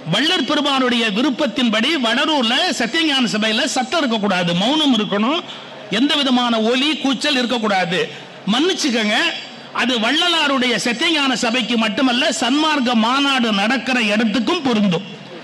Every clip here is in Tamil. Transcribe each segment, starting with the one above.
வள்ளற் பெருமானுடைய விருப்பத்தின்படி வடலூர்ல சத்தியஞான சபையில சத்தம் இருக்கக்கூடாது மௌனம் இருக்கணும் எந்த விதமான ஒலி கூச்சல் இருக்கக்கூடாது மன்னிச்சுக்கங்க அது வள்ளலாருடைய சத்தியஞான சபைக்கு மட்டுமல்ல சன்மார்க்க மாநாடு நடக்கிற இடத்துக்கும் பொருந்தும்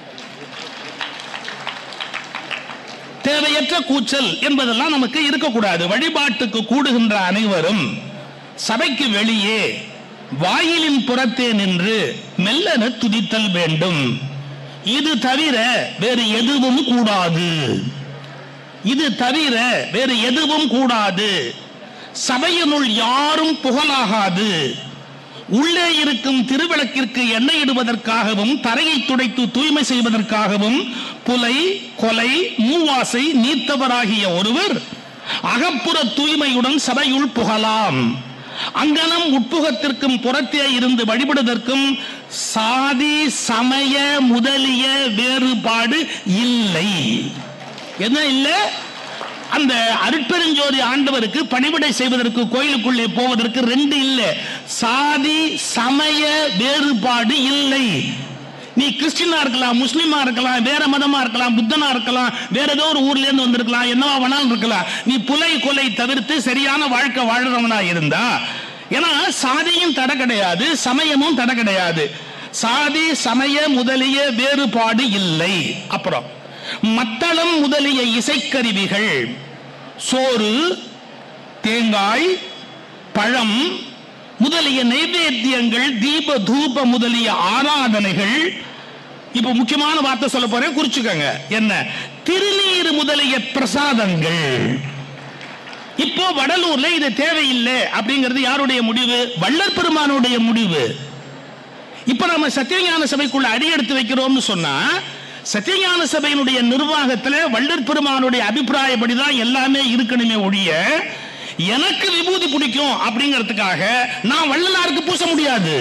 தேவையற்ற கூச்சல் என்பதெல்லாம் நமக்கு இருக்கக்கூடாது வழிபாட்டுக்கு கூடுகின்ற அனைவரும் சபைக்கு வெளியே வாயிலின் புறத்தே நின்று மெல்லன துதித்தல் வேண்டும் இது தவிர வேறு எதுவும் கூடாது இது தவிர வேறு எதுவும் கூடாது சபையினுள் யாரும் புகழாகாது உள்ளே இருக்கும் திருவிளக்கிற்கு எண்ணெய் இடுவதற்காகவும் தரையை துடைத்து தூய்மை செய்வதற்காகவும் புலை கொலை மூவாசை நீத்தவராகிய ஒருவர் அகப்புற தூய்மையுடன் சபையுள் புகலாம் அங்கனம் உட்புகத்திற்கும் புறத்தே இருந்து வழிபடுவதற்கும் சாதி சமய முதலிய வேறுபாடு இல்லை என்ன இல்லை அந்த அருட்பெருஞ்சோதி ஆண்டவருக்கு பணிவிடை செய்வதற்கு கோயிலுக்குள்ளே போவதற்கு ரெண்டு இல்லை சாதி சமய வேறுபாடு இல்லை நீ கிறிஸ்டினா இருக்கலாம் முஸ்லீமா இருக்கலாம் வேற மதமா இருக்கலாம் புத்தனா இருக்கலாம் வேற ஏதோ ஒரு ஊர்ல இருந்து வந்திருக்கலாம் என்னவா வேணாலும் இருக்கலாம் நீ புலை கொலை தவிர்த்து சரியான வாழ்க்கை வாழ்றவனா இருந்தா ஏன்னா சாதியும் தடை கிடையாது சமயமும் தடை கிடையாது சாதி சமய முதலிய வேறுபாடு இல்லை அப்புறம் மத்தளம் முதலிய இசைக்கருவிகள் சோறு தேங்காய் பழம் முதலிய நைவேத்தியங்கள் தீப தூப முதலிய ஆராதனைகள் இப்ப முக்கியமான வார்த்தை சொல்ல போறேன் குறிச்சுக்கோங்க என்ன திருநீர் முதலிய பிரசாதங்கள் இப்போ வடலூர்ல இது தேவையில்லை அப்படிங்கிறது யாருடைய முடிவு வள்ளல் பெருமானுடைய முடிவு இப்ப நம்ம சத்தியஞான சபைக்குள்ள அடி எடுத்து வைக்கிறோம்னு சொன்னா சத்தியஞான சபையினுடைய நிர்வாகத்துல வள்ளற் பெருமானுடைய அபிப்பிராயப்படி தான் எல்லாமே இருக்கணுமே ஒழிய எனக்கு விபூதி பிடிக்கும் அப்படிங்கிறதுக்காக நான் வள்ளலாருக்கு பூச முடியாது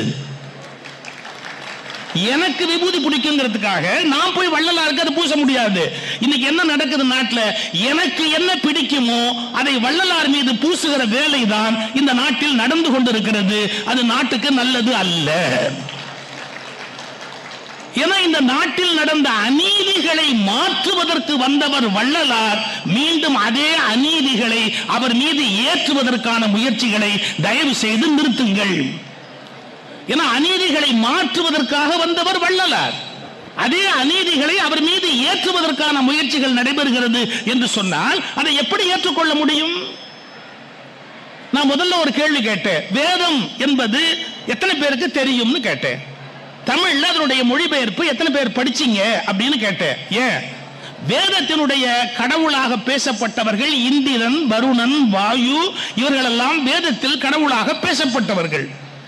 எனக்கு விபூதி பிடிக்குங்கிறதுக்காக நான் போய் வள்ளலாருக்கு அதை பூச முடியாது இன்னைக்கு என்ன நடக்குது நாட்டில் எனக்கு என்ன பிடிக்குமோ அதை வள்ளலார் மீது பூசுகிற வேலை தான் இந்த நாட்டில் நடந்து கொண்டிருக்கிறது அது நாட்டுக்கு நல்லது அல்ல ஏன்னா இந்த நாட்டில் நடந்த அநீதிகளை மாற்றுவதற்கு வந்தவர் வள்ளலார் மீண்டும் அதே அநீதிகளை அவர் மீது ஏற்றுவதற்கான முயற்சிகளை தயவு செய்து நிறுத்துங்கள் ஏன்னா அநீதிகளை மாற்றுவதற்காக வந்தவர் வள்ளலார் அதே அநீதிகளை அவர் மீது ஏற்றுவதற்கான முயற்சிகள் நடைபெறுகிறது என்று சொன்னால் அதை எப்படி ஏற்றுக்கொள்ள முடியும் நான் முதல்ல ஒரு கேள்வி கேட்டேன் வேதம் என்பது எத்தனை பேருக்கு தெரியும்னு கேட்டேன் தமிழ்ல அதனுடைய மொழிபெயர்ப்பு எத்தனை பேர் படிச்சீங்க அப்படின்னு கேட்டேன் ஏன் வேதத்தினுடைய கடவுளாக பேசப்பட்டவர்கள் இந்திரன் வருணன் வாயு இவர்களெல்லாம் வேதத்தில் கடவுளாக பேசப்பட்டவர்கள்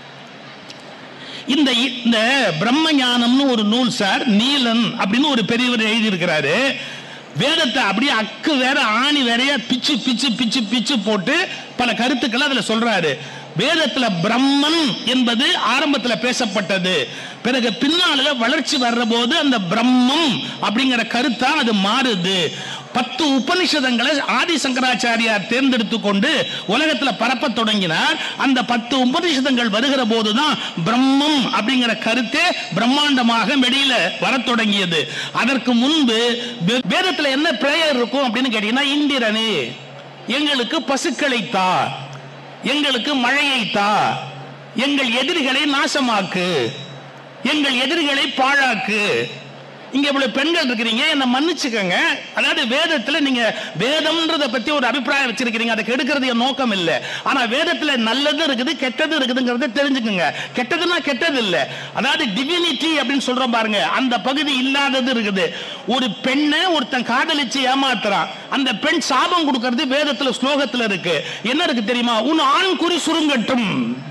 இந்த இந்த பிரம்ம ஞானம்னு ஒரு நூல் சார் நீலன் அப்படின்னு ஒரு பெரியவர் எழுதியிருக்கிறாரு வேதத்தை அப்படியே அக்கு வேற ஆணி வேறையா பிச்சு பிச்சு பிச்சு பிச்சு போட்டு பல கருத்துக்களை அதுல சொல்றாரு வேதத்துல பிரம்மன் என்பது ஆரம்பத்துல பேசப்பட்டது பிறகு பின்னால வளர்ச்சி வர்ற போது அந்த பிரம்மம் அப்படிங்கிற கருத்தா அது மாறுது பத்து உபனிஷதங்களை ஆதி சங்கராச்சாரியார் தேர்ந்தெடுத்து கொண்டு உலகத்துல பரப்ப தொடங்கினார் அந்த பத்து உபனிஷதங்கள் வருகிற போதுதான் பிரம்மம் அப்படிங்கிற கருத்தே பிரம்மாண்டமாக வெளியில வரத் தொடங்கியது அதற்கு முன்பு வே- வேதத்துல என்ன பிரேயர் இருக்கும் அப்படின்னு கேட்டீங்கன்னா இந்திரனே எங்களுக்கு பசுக்களை தா எங்களுக்கு மழையை தா எங்கள் எதிரிகளை நாசமாக்கு எங்கள் எதிரிகளை பாழாக்கு இங்க இவ்வளவு பெண்கள் இருக்கிறீங்க என்ன மன்னிச்சுக்கங்க அதாவது வேதத்துல நீங்க வேதம்ன்றத பத்தி ஒரு அபிப்பிராயம் வச்சிருக்கீங்க அதை கெடுக்கிறது என் நோக்கம் இல்ல ஆனா வேதத்துல நல்லது இருக்குது கெட்டது இருக்குதுங்கிறத தெரிஞ்சுக்கங்க கெட்டதுன்னா கெட்டது இல்ல அதாவது டிவினிட்டி அப்படின்னு சொல்றோம் பாருங்க அந்த பகுதி இல்லாதது இருக்குது ஒரு பெண்ணை ஒருத்தன் காதலிச்சு ஏமாத்துறான் அந்த பெண் சாபம் கொடுக்கிறது வேதத்துல ஸ்லோகத்துல இருக்கு என்ன இருக்கு தெரியுமா உன் ஆண் குறி சுருங்கட்டும்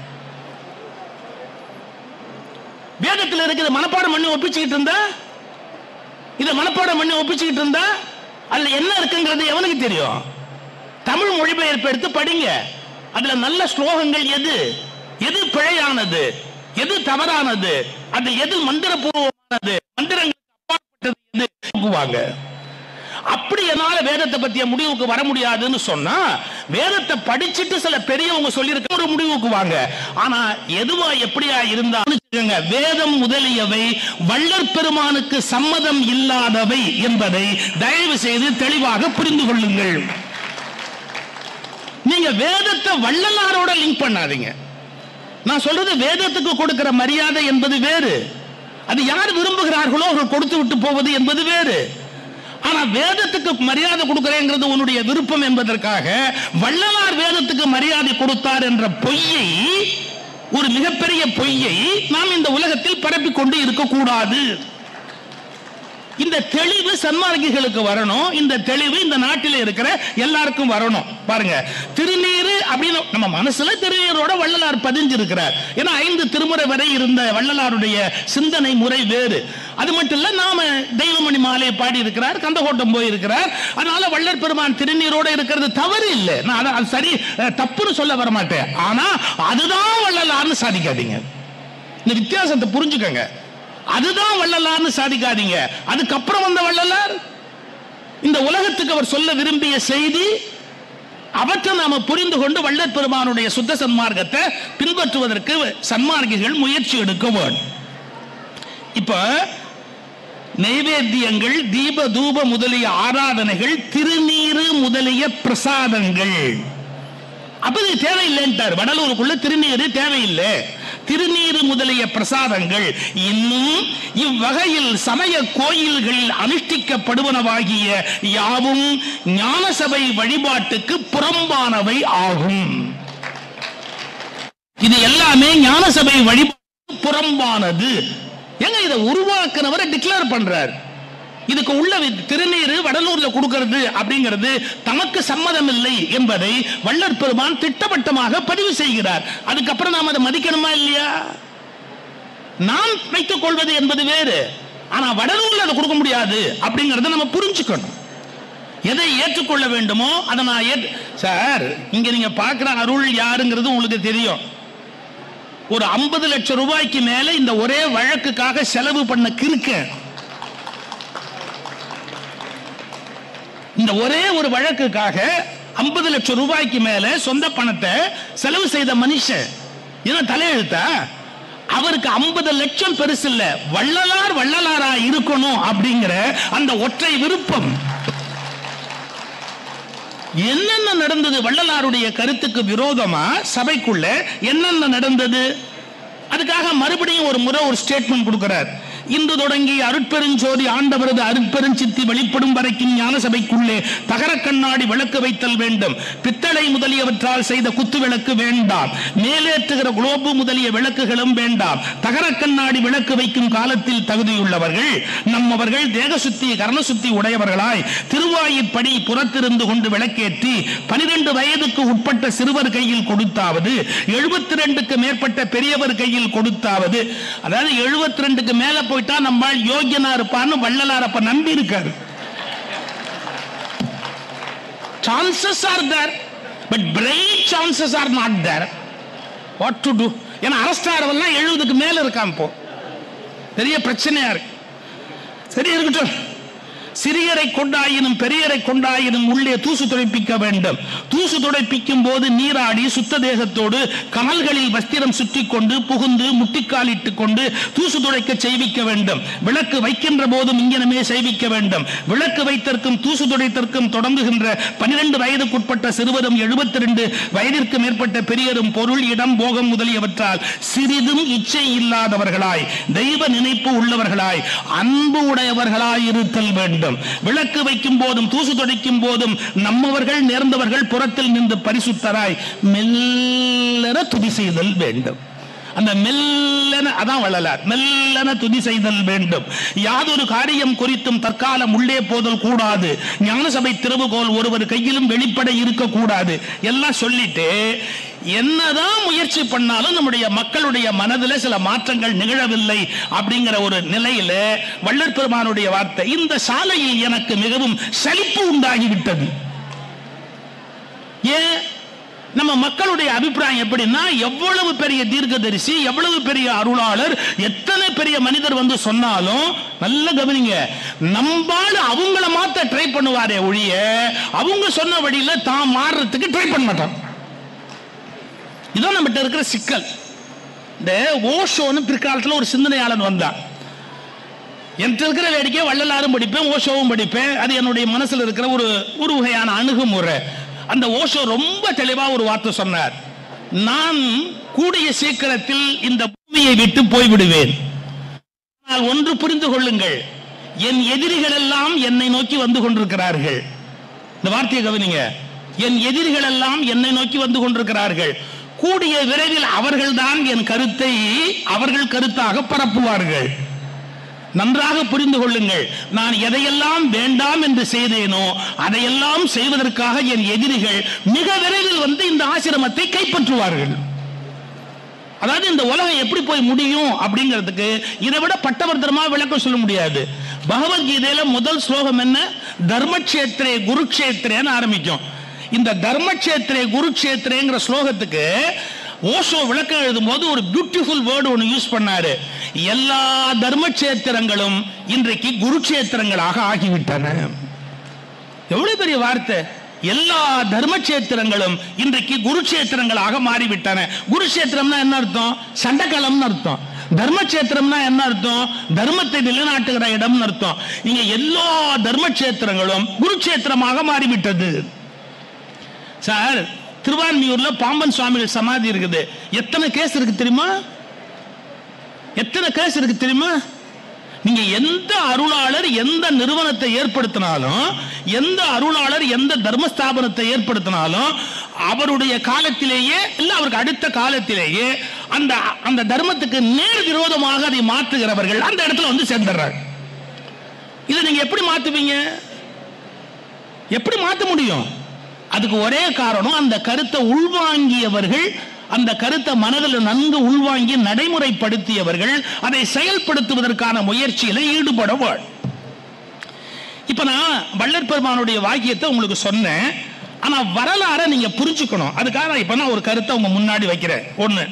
வேதத்துல இருக்குது மனப்பாடம் பண்ணி ஒப்பிச்சுக்கிட்டு இருந்தா இதை மனப்பாடம் பண்ணி ஒப்பிச்சுக்கிட்டு இருந்தா அதுல என்ன இருக்குங்கிறது எவனுக்கு தெரியும் தமிழ் மொழிபெயர்ப்பு எடுத்து படிங்க அதுல நல்ல ஸ்லோகங்கள் எது எது பிழையானது எது தவறானது அது எது மந்திரபூர்வமானது மந்திரங்களுக்கு அப்பாற்பட்டது எது நோக்குவாங்க அப்படி என்னால வேதத்தை பத்திய முடிவுக்கு வர முடியாதுன்னு சொன்னா வேதத்தை படிச்சுட்டு சில பெரியவங்க சொல்லியிருக்க ஒரு முடிவுக்கு வாங்க ஆனா எதுவா எப்படியா இருந்தாலும் ஏங்க, வேதம் முதலியவை வள்ளற் பெருமானுக்கு சம்மதம் இல்லாதவை என்பதை தயவு செய்து தெளிவாக புரிந்து கொள்ளுங்கள் நீங்க வேதத்தை வள்ளலாரோட லிங்க் பண்ணாதீங்க நான் சொல்றது வேதத்துக்கு கொடுக்கிற மரியாதை என்பது வேறு அது யார் விரும்புகிறார்களோ அவர்கள் கொடுத்து விட்டு போவது என்பது வேறு ஆனா வேதத்துக்கு மரியாதை கொடுக்கிறேங்கிறது உன்னுடைய விருப்பம் என்பதற்காக வள்ளலார் வேதத்துக்கு மரியாதை கொடுத்தார் என்ற பொய்யை ஒரு மிகப்பெரிய பொய்யை நாம் இந்த உலகத்தில் பரப்பிக் கொண்டு இருக்கக்கூடாது இந்த தெளிவு சன்மார்க்கிகளுக்கு வரணும் இந்த தெளிவு இந்த நாட்டில் இருக்கிற எல்லாருக்கும் வரணும் பாருங்க திருநீரு அப்படின்னு நம்ம மனசுல திருநீரோட வள்ளலார் பதிஞ்சிருக்கிறார் ஏன்னா ஐந்து திருமுறை வரை இருந்த வள்ளலாருடைய சிந்தனை முறை வேறு அது மட்டும் இல்ல நாம தெய்வமணி மாலையை பாடி இருக்கிறார் கந்தகோட்டம் போயிருக்கிறார் அதனால வள்ளல் பெருமான் திருநீரோட இருக்கிறது தவறு இல்லை நான் அதை- அது சரி அஹ், தப்புன்னு சொல்ல வர மாட்டேன் ஆனா அதுதான் வள்ளலார்னு சாதிக்காதீங்க இந்த வித்தியாசத்தை புரிஞ்சுக்கங்க அதுதான் வள்ளலார்னு சாதிக்காதீங்க அதுக்கப்புறம் வந்த வள்ளலார் இந்த உலகத்துக்கு அவர் சொல்ல விரும்பிய செய்தி அவற்றை நாம புரிந்து கொண்டு வள்ளற் பெருமானுடைய சுத்த சன்மார்க்கத்தை பின்பற்றுவதற்கு சன்மார்க்கிகள் முயற்சி எடுக்க வேண்டும் இப்ப நைவேத்தியங்கள் தீப தூப முதலிய ஆராதனைகள் திருநீரு முதலிய பிரசாதங்கள் அப்ப இது தேவையில்லைன்ட்டார் வடலூருக்குள்ள திருநீரு தேவையில்லை திருநீரு முதலிய பிரசாதங்கள் இன்னும் இவ்வகையில் சமய கோயில்களில் அனுஷ்டிக்கப்படுவனவாகிய யாவும் ஞானசபை வழிபாட்டுக்கு புறம்பானவை ஆகும் இது எல்லாமே ஞானசபை வழிபாட்டு புறம்பானது ஏங்க இதை உருவாக்குனவரை டிக்ளேர் பண்றார் இதுக்கு உள்ள வி- திருநீரு வடலூர்ல கொடுக்கிறது அப்படிங்கிறது தமக்கு சம்மதம் இல்லை என்பதை வள்ளற் பெருமான் திட்டவட்டமாக பதிவு செய்கிறார் அதுக்கப்புறம் நாம் அதை மதிக்கணுமா இல்லையா நாம் வைத்துக் கொள்வது என்பது வேறு ஆனா வடலூர்ல அதை கொடுக்க முடியாது அப்படிங்கறத நம்ம புரிஞ்சுக்கணும் எதை ஏற்றுக்கொள்ள வேண்டுமோ அதை நான் ஏற்று சார் இங்க நீங்க பார்க்கிற அருள் யாருங்கிறது உங்களுக்கு தெரியும் ஒரு ஐம்பது லட்சம் ரூபாய்க்கு மேல இந்த ஒரே வழக்குக்காக செலவு பண்ண கிறுக்கன் இந்த ஒரே ஒரு வழக்குக்காக ஐம்பது லட்சம் ரூபாய்க்கு மேல சொந்த பணத்தை செலவு செய்த மனுஷன் என்ன தலையெழுத்தா அவருக்கு ஐம்பது லட்சம் பெருசு இல்ல வள்ளலார் வள்ளலாரா இருக்கணும் அப்படிங்கிற அந்த ஒற்றை விருப்பம் என்னென்ன நடந்தது வள்ளலாருடைய கருத்துக்கு விரோதமா சபைக்குள்ள என்னென்ன நடந்தது அதுக்காக மறுபடியும் ஒரு முறை ஒரு ஸ்டேட்மெண்ட் கொடுக்கிறார் இன்று தொடங்கி அருட்பெருஞ்சோதி ஆண்டவரது அருட்பெருஞ்சித்தி வெளிப்படும் வரைக்கும் ஞான சபைக்குள்ளே தகர கண்ணாடி விளக்கு வைத்தல் வேண்டும் பித்தளை முதலியவற்றால் செய்த குத்து விளக்கு வேண்டாம் மேலேற்றுகிற குளோபு முதலிய விளக்குகளும் வேண்டாம் தகர கண்ணாடி விளக்கு வைக்கும் காலத்தில் தகுதியுள்ளவர்கள் நம்மவர்கள் தேக சுத்தி கரண சுத்தி உடையவர்களாய் திருவாயிற்படி புறத்திருந்து கொண்டு விளக்கேற்றி பனிரெண்டு வயதுக்கு உட்பட்ட சிறுவர் கையில் கொடுத்தாவது எழுபத்தி ரெண்டுக்கு மேற்பட்ட பெரியவர் கையில் கொடுத்தாவது அதாவது எழுபத்தி ரெண்டுக்கு மேல போயிட்டா நம்ம யோகியனா இருப்பான்னு வள்ளலார் அப்ப நம்பி இருக்காரு chances are there but bright chances are not there what to do ஏன்னா அரெஸ்ட் ஆகிறவெல்லாம் எழுபதுக்கு மேல இருக்கான் இப்போ பெரிய பிரச்சனையா இருக்கு சரி இருக்கட்டும் சிறியரை கொண்டாயினும் பெரியரை கொண்டாயினும் உள்ளே தூசு துடைப்பிக்க வேண்டும் தூசு துடைப்பிக்கும் போது நீராடி சுத்த தேகத்தோடு கனல்களில் வஸ்திரம் சுற்றி கொண்டு புகுந்து முட்டிக்காலிட்டுக் கொண்டு தூசு துடைக்க செய்விக்க வேண்டும் விளக்கு வைக்கின்ற போதும் இங்கனமே செய்விக்க வேண்டும் விளக்கு வைத்தற்கும் தூசு துடைத்தற்கும் தொடங்குகின்ற பனிரெண்டு வயதுக்குட்பட்ட சிறுவரும் எழுபத்தி ரெண்டு வயதிற்கு மேற்பட்ட பெரியரும் பொருள் இடம் போகம் முதலியவற்றால் சிறிதும் இச்சை இல்லாதவர்களாய் தெய்வ நினைப்பு உள்ளவர்களாய் அன்பு உடையவர்களாய் இருத்தல் வேண்டும் விளக்கு வைக்கும் போதும் தூசு துடைக்கும் போதும் நம்மவர்கள் நேர்ந்தவர்கள் புறத்தில் நின்று பரிசுத்தராய் மெல்லன துதி செய்தல் வேண்டும் அந்த மெல்லன அதான் வள்ளலார் மெல்லன துதி செய்தல் வேண்டும் யாதொரு காரியம் குறித்தும் தற்காலம் உள்ளே போதல் கூடாது ஞானசபை திருவுகோல் ஒருவர் கையிலும் வெளிப்பட இருக்கக்கூடாது எல்லாம் சொல்லிட்டு என்னதான் முயற்சி பண்ணாலும் நம்முடைய மக்களுடைய மனதில் சில மாற்றங்கள் நிகழவில்லை அப்படிங்கிற ஒரு நிலையில வள்ளற் பெருமானுடைய வார்த்தை இந்த சாலையில் எனக்கு மிகவும் சலிப்பு உண்டாகிவிட்டது ஏன் நம்ம மக்களுடைய அபிப்பிராயம் எப்படின்னா எவ்வளவு பெரிய தீர்க்கதரிசி எவ்வளவு பெரிய அருளாளர் எத்தனை பெரிய மனிதர் வந்து சொன்னாலும் நல்ல கவனிங்க நம்பால அவங்கள மாத்த ட்ரை பண்ணுவாரே ஒழிய அவங்க சொன்ன வழியில தான் மாறுறதுக்கு ட்ரை பண்ண மாட்டான் இதான் நம்மகிட்ட இருக்கிற சிக்கல் இந்த ஓஷோன்னு பிற்காலத்தில் ஒரு சிந்தனையாளன் வந்தான் என்கிட்ட இருக்கிற வேடிக்கை வள்ளலாரும் படிப்பேன் ஓஷோவும் படிப்பேன் அது என்னுடைய மனசுல இருக்கிற ஒரு ஒரு வகையான அணுகுமுறை அந்த ஓஷோ ரொம்ப தெளிவா ஒரு வார்த்தை சொன்னார் நான் கூடிய சீக்கிரத்தில் இந்த பூமியை விட்டு போய்விடுவேன் ஆனால் ஒன்று புரிந்து கொள்ளுங்கள் என் எதிரிகள் எல்லாம் என்னை நோக்கி வந்து கொண்டிருக்கிறார்கள் இந்த வார்த்தையை கவனிங்க என் எதிரிகள் எல்லாம் என்னை நோக்கி வந்து கொண்டிருக்கிறார்கள் கூடிய விரைவில் அவர்கள்தான் என் கருத்தை அவர்கள் கருத்தாக பரப்புவார்கள் நன்றாக புரிந்து கொள்ளுங்கள் நான் எதையெல்லாம் வேண்டாம் என்று செய்தேனோ அதையெல்லாம் செய்வதற்காக என் எதிரிகள் மிக விரைவில் வந்து இந்த ஆசிரமத்தை கைப்பற்றுவார்கள் அதாவது இந்த உலகம் எப்படி போய் முடியும் அப்படிங்கிறதுக்கு இதை விட பட்டவர்த்தனமா விளக்கம் சொல்ல முடியாது பகவத்கீதையில முதல் ஸ்லோகம் என்ன தர்மக்ஷேத்திரே குருக்ஷேத்திரேன்னு ஆரம்பிக்கும் இந்த தர்மக்ஷேத்திரே குருக்ஷேத்திரேங்கிற ஸ்லோகத்துக்கு ஓஷோ விளக்கம் எழுதும் போது ஒரு பியூட்டிஃபுல் வேர்டு ஒன்று யூஸ் பண்ணாரு எல்லா தர்மக்ஷேத்திரங்களும் இன்றைக்கு குருக்ஷேத்திரங்களாக ஆகிவிட்டன எவ்வளவு பெரிய வார்த்தை எல்லா தர்மக்ஷேத்திரங்களும் இன்றைக்கு குருக்ஷேத்திரங்களாக மாறிவிட்டன குருக்ஷேத்திரம்னா என்ன அர்த்தம் சண்டக்களம்னு அர்த்தம் தர்மக்ஷேத்திரம்னா என்ன அர்த்தம் தர்மத்தை நிலைநாட்டுகிற இடம்னு அர்த்தம் இங்க எல்லா தர்மக்ஷேத்திரங்களும் குருக்ஷேத்திரமாக மாறிவிட்டது சார் திருவான்மியூர்ல பாம்பன் சுவாமிகள் சமாதி இருக்குது எத்தனை கேஸ் இருக்கு தெரியுமா எத்தனை கேஸ் இருக்கு தெரியுமா நீங்க எந்த அருளாளர் எந்த நிறுவனத்தை ஏற்படுத்தினாலும் எந்த அருளாளர் எந்த தர்மஸ்தாபனத்தை ஏற்படுத்தினாலும் அவருடைய காலத்திலேயே இல்ல அவருக்கு அடுத்த காலத்திலேயே அந்த அந்த தர்மத்துக்கு நேர் விரோதமாக அதை மாற்றுகிறவர்கள் அந்த இடத்துல வந்து சேர்ந்துடுறாங்க இதை நீங்க எப்படி மாத்துவீங்க எப்படி மாத்த முடியும் அதுக்கு ஒரே காரணம் அந்த கருத்தை உள்வாங்கியவர்கள் அந்த கருத்தை மனதில் நன்கு உள்வாங்கி நடைமுறைப்படுத்தியவர்கள் அதை செயல்படுத்துவதற்கான முயற்சியில ஈடுபட வேண்டும். இப்ப நான் வள்ளற் பெருமானுடைய வாக்கியத்தை உங்களுக்கு சொன்னேன் ஆனா வரலாறை நீங்க புரிஞ்சுக்கணும் அதுக்காக நான் இப்ப நான் ஒரு கருத்தை உங்க முன்னாடி வைக்கிறேன் ஒண்ணு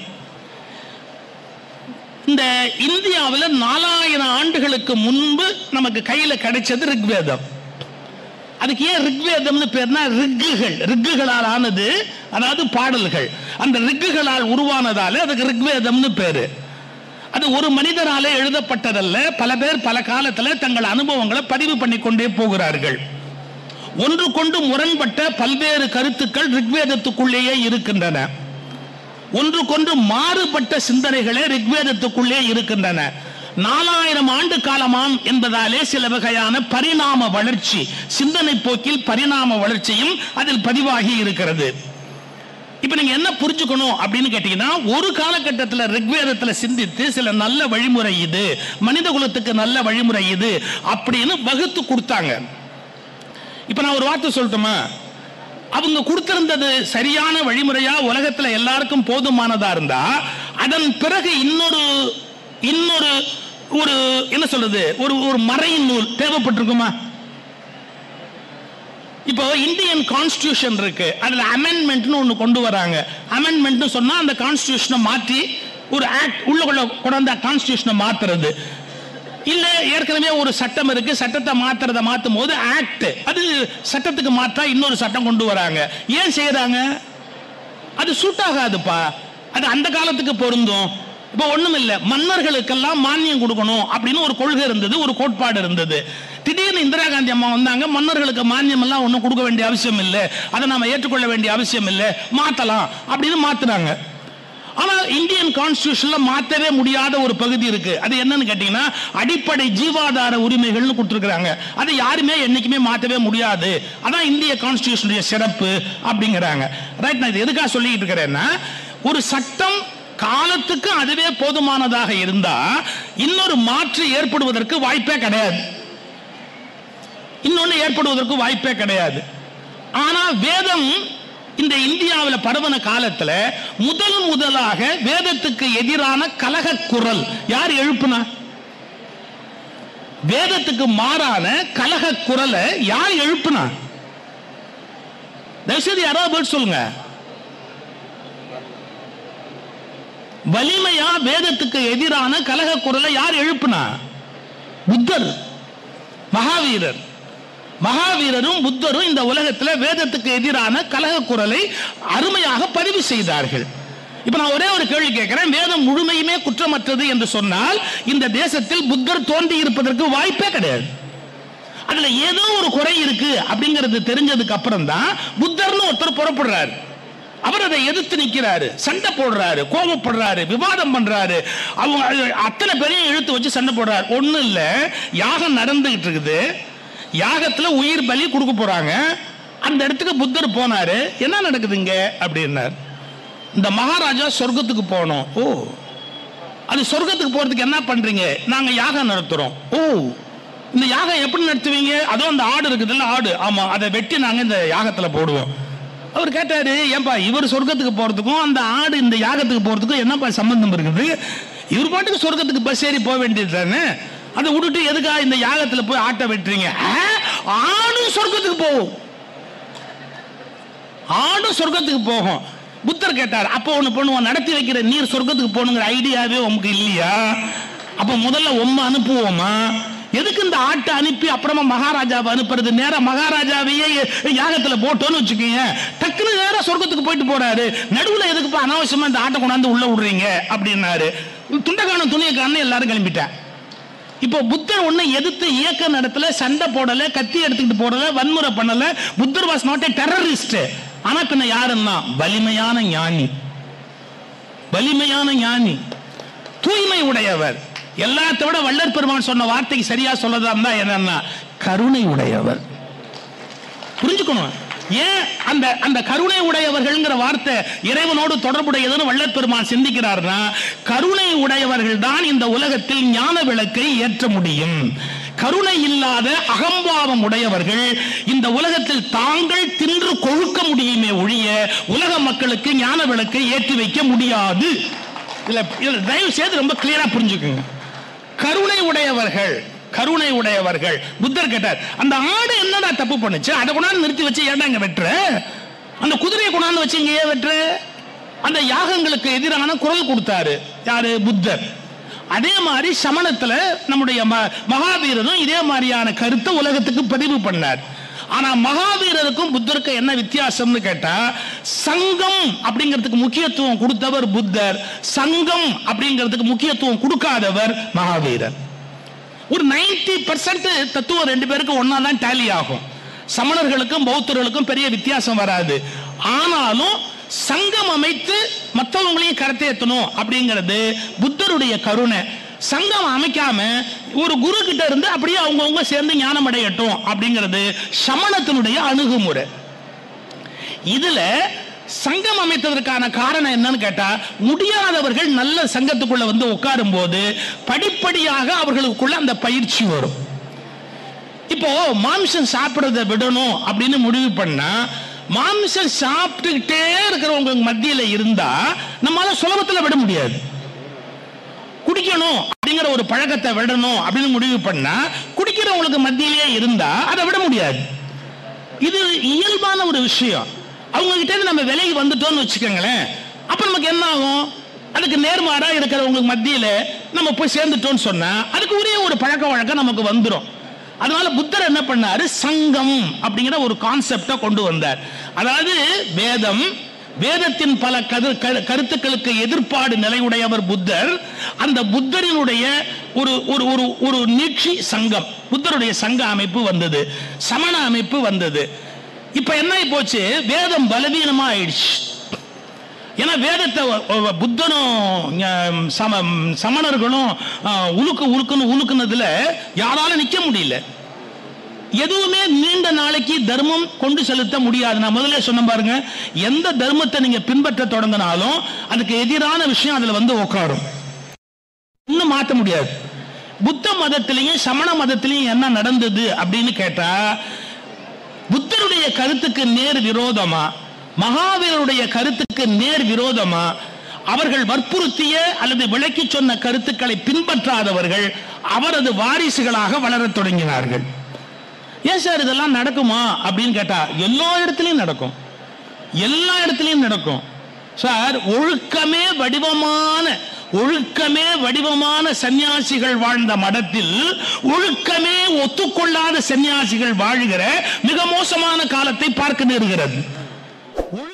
இந்த இந்தியாவில் நாலாயிரம் ஆண்டுகளுக்கு முன்பு நமக்கு கையில கிடைச்சது ரிக்வேதம் அதுக்கு ஏன் ரிக்வேதம்னு பேர்னா ரிக்குகள் ரிக்குகளால் ஆனது அதாவது பாடல்கள் அந்த ரிக்குகளால் உருவானதால அதுக்கு ரிக்வேதம்னு பேரு அது ஒரு மனிதராலே எழுதப்பட்டதல்ல பல பேர் பல காலத்துல தங்கள் அனுபவங்களை பதிவு பண்ணி கொண்டே போகிறார்கள் ஒன்று கொண்டு முரண்பட்ட பல்வேறு கருத்துக்கள் ரிக்வேதத்துக்குள்ளேயே இருக்கின்றன ஒன்று கொண்டு மாறுபட்ட சிந்தனைகளே ரிக்வேதத்துக்குள்ளே இருக்கின்றன நாலாயிரம் ஆண்டு காலமாம் என்பதாலே சில வகையான பரிணாம வளர்ச்சி சிந்தனை போக்கில் பரிணாம வளர்ச்சியும் அதில் பதிவாகி இருக்கிறது இப்ப நீங்க என்ன புரிஞ்சுக்கணும் அப்படின்னு கேட்டீங்கன்னா ஒரு காலகட்டத்தில் ரிக்வேதத்தில் சிந்தித்து சில நல்ல வழிமுறை இது மனித குலத்துக்கு நல்ல வழிமுறை இது அப்படின்னு வகுத்து கொடுத்தாங்க இப்ப நான் ஒரு வார்த்தை சொல்லட்டுமா அவங்க கொடுத்திருந்தது சரியான வழிமுறையா உலகத்துல எல்லாருக்கும் போதுமானதா இருந்தா அதன் பிறகு இன்னொரு இன்னொரு ஒரு என்ன சொல்றது ஒரு ஒரு மறையின் நூல் தேவைப்பட்டிருக்குமா இப்போ இந்தியன் கான்ஸ்டியூஷன் இருக்கு அதுல அமெண்ட்மெண்ட்னு ஒன்று கொண்டு வராங்க அமெண்ட்மெண்ட் சொன்னா அந்த கான்ஸ்டியூஷனை மாற்றி ஒரு ஆக்ட் உள்ள கொள்ள கொண்டாந்த கான்ஸ்டியூஷனை மாத்துறது இல்ல ஏற்கனவே ஒரு சட்டம் இருக்கு சட்டத்தை மாத்துறத மாத்தும் போது ஆக்ட் அது சட்டத்துக்கு மாற்றா இன்னொரு சட்டம் கொண்டு வராங்க ஏன் செய்யறாங்க அது சூட் ஆகாதுப்பா அது அந்த காலத்துக்கு பொருந்தும் இப்போ ஒண்ணும் இல்ல மன்னர்களுக்கெல்லாம் மானியம் கொடுக்கணும் அப்படின்னு ஒரு கொள்கை இருந்தது ஒரு கோட்பாடு இருந்தது திடீர்னு இந்திரா காந்தி அம்மா வந்தாங்க மன்னர்களுக்கு மானியம் எல்லாம் ஒன்றும் கொடுக்க வேண்டிய அவசியம் இல்லை அதை நாம ஏற்றுக்கொள்ள வேண்டிய அவசியம் இல்லை மாத்தலாம் அப்படின்னு மாத்துறாங்க ஆனா இந்தியன் கான்ஸ்டியூஷன்ல மாத்தவே முடியாத ஒரு பகுதி இருக்கு அது என்னன்னு கேட்டீங்கன்னா அடிப்படை ஜீவாதார உரிமைகள்னு கொடுத்துருக்காங்க அதை யாருமே என்னைக்குமே மாத்தவே முடியாது அதான் இந்திய கான்ஸ்டியூஷனுடைய சிறப்பு அப்படிங்கிறாங்க ரைட் நான் இது எதுக்காக சொல்லிட்டு இருக்கிறேன்னா ஒரு சட்டம் காலத்துக்கு அதுவே போதுமானதாக இருந்தா இன்னொரு மாற்று ஏற்படுவதற்கு வாய்ப்பே கிடையாது இன்னொன்னு ஏற்படுவதற்கு வாய்ப்பே கிடையாது ஆனா வேதம் இந்த இந்தியாவில் பரவன காலத்துல முதல் முதலாக வேதத்துக்கு எதிரான கலக குரல் யார் எழுப்புனா வேதத்துக்கு மாறான கலக குரலை யார் எழுப்புனா தயவுசெய்து யாராவது பதில் சொல்லுங்க வலிமையா வேதத்துக்கு எதிரான கலக குரலை யார் எழுப்புனா புத்தர் மகாவீரர் மகாவீரரும் புத்தரும் இந்த உலகத்தில் வேதத்துக்கு எதிரான கலக குரலை அருமையாக பதிவு செய்தார்கள் இப்ப நான் ஒரே ஒரு கேள்வி கேட்கிறேன் வேதம் முழுமையுமே குற்றமற்றது என்று சொன்னால் இந்த தேசத்தில் புத்தர் தோன்றி இருப்பதற்கு வாய்ப்பே கிடையாது அதுல ஏதோ ஒரு குறை இருக்கு அப்படிங்கிறது தெரிஞ்சதுக்கு அப்புறம் தான் புத்தர்னு ஒருத்தர் புறப்படுறாரு அவர் அதை எதிர்த்து நிக்கிறாரு சண்டை போடுறாரு கோபப்படுறாரு விவாதம் பண்றாரு அவங்க அது- அத்தனை பேரையும் இழுத்து வச்சு சண்டை போடுறாரு ஒண்ணும் இல்ல யாகம் நடந்துகிட்டு இருக்குது யாகத்துல உயிர் பலி கொடுக்க போறாங்க அந்த இடத்துக்கு புத்தர் போனாரு என்ன நடக்குதுங்க அப்படின்னார் இந்த மகாராஜா சொர்க்கத்துக்கு போனோம் ஓ அது சொர்க்கத்துக்கு போறதுக்கு என்ன பண்றீங்க நாங்க யாகம் நடத்துறோம் ஓ இந்த யாகம் எப்படி நடத்துவீங்க அதோ அந்த ஆடு இருக்குதுல்ல ஆடு ஆமா அதை வெட்டி நாங்க இந்த யாகத்துல போடுவோம் அவர் கேட்டாரு ஏன்பா இவர் சொர்க்கத்துக்கு போறதுக்கும் அந்த ஆடு இந்த யாகத்துக்கு போறதுக்கும் என்னப்பா சம்பந்தம் இருக்குது இவர் பாட்டுக்கு சொர்க்கத்துக்கு பஸ் ஏறி போக வேண்டியது தானே அதை விட்டுட்டு எதுக்கா இந்த யாகத்துல போய் ஆட்டை வெட்டுறீங்க ஆ, ஆடும் சொர்க்கத்துக்கு போகும் ஆடும் சொர்க்கத்துக்கு போகும் புத்தர் கேட்டார் அப்போ ஒண்ணு பண்ணுவோம் நடத்தி வைக்கிற நீர் சொர்க்கத்துக்கு போகணுங்கிற ஐடியாவே உமக்கு இல்லையா அப்ப முதல்ல உம்ம அனுப்புவோமா எதுக்கு இந்த ஆட்டை அனுப்பி அப்புறமா மகாராஜாவை அனுப்புறது நேரா மகாராஜாவையே யாகத்துல போட்டோன்னு வச்சுக்கோங்க டக்குனு நேரா சொர்க்கத்துக்கு போயிட்டு போறாரு நடுவுல எதுக்குப்பா அனாவசியமா இந்த ஆட்டை கொண்டாந்து உள்ள விடுறீங்க அப்படின்னாரு துண்டக்கான துணியை காண எல்லாரும் கிளம்பிட்டேன் இப்போ புத்தர் ஒண்ணு எதிர்த்து இயக்க நடத்தல சண்டை போடல கத்தி எடுத்துக்கிட்டு போடல வன்முறை பண்ணல Buddhar was not a terrorist ஆனா பின்ன யாருன்னா வலிமையான ஞானி வலிமையான ஞானி தூய்மை உடையவர் எல்லாத்தை விட வள்ளற் பெருமான் சொன்ன வார்த்தைக்கு சரியா சொல்லதா இருந்தா என்னன்னா கருணை உடையவர் புரிஞ்சுக்கணும் ஏன் அந்த அந்த கருணை உடையவர்கள்ங்கிற வார்த்தை இறைவனோடு தொடர்புடையதுன்னு வள்ளற் பெருமான் சிந்திக்கிறார்னா கருணை உடையவர்கள் தான் இந்த உலகத்தில் ஞான விளக்கை ஏற்ற முடியும் கருணை இல்லாத அகம்பாவம் உடையவர்கள் இந்த உலகத்தில் தாங்கள் தின்று கொழுக்க முடியுமே ஒழிய உலக மக்களுக்கு ஞான விளக்கை ஏற்றி வைக்க முடியாது இதுல இதுல தயவு செய்து ரொம்ப கிளியரா புரிஞ்சுக்குங்க கருணை உடையவர்கள் கருணை உடையவர்கள் புத்தர் கேட்டார் அந்த ஆடு என்னடா தப்பு பண்ணுச்சு அதை கொண்டாந்து நிறுத்தி வச்சு ஏன்டா இங்க வெட்டுற அந்த குதிரையை கொண்டாந்து வச்சு இங்க ஏன் வெட்டுற அந்த யாகங்களுக்கு எதிரான குரல் கொடுத்தாரு யாரு புத்தர் அதே மாதிரி சமணத்துல நம்முடைய ம- மகாவீரரும் இதே மாதிரியான கருத்தை உலகத்துக்கு பதிவு பண்ணார் ஆனா மகாவீரருக்கும் புத்தருக்கும் என்ன வித்தியாசம்னு கேட்டா சங்கம் அப்படிங்கிறதுக்கு முக்கியத்துவம் கொடுத்தவர் புத்தர் சங்கம் அப்படிங்கிறதுக்கு முக்கியத்துவம் கொடுக்காதவர் மகாவீரர் ஒரு 90% பர்சன்ட் தத்துவம் ரெண்டு பேருக்கும் ஒன்னா தான் டேலி ஆகும் சமணர்களுக்கும் பௌத்தர்களுக்கும் பெரிய வித்தியாசம் வராது ஆனாலும் சங்கம் அமைத்து மற்றவங்களையும் கரத்தேற்றணும் அப்படிங்கிறது புத்தருடைய கருணை சங்கம் அமைக்காம ஒரு குரு கிட்ட இருந்து அப்படியே அவங்கவுங்க சேர்ந்து ஞானம் அடையட்டும் அப்படிங்கிறது சமணத்தினுடைய அணுகுமுறை இதுல சங்கம் அமைத்ததற்கான காரணம் என்னன்னு கேட்டா முடியாதவர்கள் நல்ல சங்கத்துக்குள்ள வந்து உட்காரும் போது படிப்படியாக அவர்களுக்குள்ள அந்த பயிற்சி வரும் இப்போ மாம்சம் சாப்பிடுறத விடணும் அப்படின்னு முடிவு பண்ணா மாம்சம் சாப்பிட்டுக்கிட்டே இருக்கிறவங்க மத்தியில இருந்தா நம்மளால சுலபத்துல விட முடியாது குடிக்கணும் அப்படிங்கிற ஒரு பழக்கத்தை விடணும் அப்படின்னு முடிவு பண்ணா குடிக்கிறவங்களுக்கு மத்தியிலேயே இருந்தா அதை விட முடியாது இது இயல்பான ஒரு விஷயம் அவங்க கிட்ட இருந்து நம்ம விலைக்கு வந்துட்டோம்னு வச்சுக்கோங்களேன் அப்ப நமக்கு என்ன ஆகும் அதுக்கு நேர்மாறா இருக்கிறவங்களுக்கு மத்தியில நம்ம போய் சேர்ந்துட்டோம்னு சொன்னா அதுக்கு உரிய ஒரு பழக்க வழக்கம் நமக்கு வந்துடும் அதனால புத்தர் என்ன பண்ணாரு சங்கம் அப்படிங்கிற ஒரு கான்செப்டை கொண்டு வந்தார் அதாவது வேதம் வேதத்தின் பல கரு- கரு- கருத்துக்களுக்கு எதிர்ப்பாடு நிலையுடையவர் புத்தர் அந்த புத்தரினுடைய ஒரு ஒரு ஒரு ஒரு நீட்சி சங்கம் புத்தருடைய சங்க அமைப்பு வந்தது சமண அமைப்பு வந்தது இப்ப என்ன ஆகி போச்சு வேதம் பலவீனமா ஆயிடுச்சு ஏன்னா வேதத்தை ஒ- ஒ- புத்தனும் ஞ- சம சமணர்களும் ஆ, உலுக்கு உலுக்குன்னு உலுக்குனதுல யாராலும் நிக்க முடியல எதுவுமே நீண்ட நாளைக்கு தர்மம் கொண்டு செலுத்த முடியாது நான் முதல்ல சொன்ன பாருங்க எந்த தர்மத்தை நீங்க பின்பற்ற தொடங்கினாலும் அதுக்கு எதிரான விஷயம் அதுல வந்து உட்காரும் இன்னும் மாத்த முடியாது புத்த மதத்திலையும் சமண மதத்திலையும் என்ன நடந்தது அப்படின்னு கேட்டா புத்தருடைய கருத்துக்கு நேர் விரோதமா மகாவீரருடைய கருத்துக்கு நேர் விரோதமா அவர்கள் வற்புறுத்திய அல்லது விளக்கி சொன்ன கருத்துக்களை பின்பற்றாதவர்கள் அவரது வாரிசுகளாக வளரத் தொடங்கினார்கள் ஏன் சார் இதெல்லாம் நடக்குமா அப்படின்னு கேட்டா எல்லா இடத்துலயும் நடக்கும் எல்லா இடத்துலயும் நடக்கும் சார் ஒழுக்கமே வடிவமான ஒழுக்கமே வடிவமான சன்னியாசிகள் வாழ்ந்த மடத்தில் ஒழுக்கமே ஒத்துக்கொள்ளாத சன்னியாசிகள் வாழுகிற மிக மோசமான காலத்தை பார்க்க நேருகிறது ஒழு-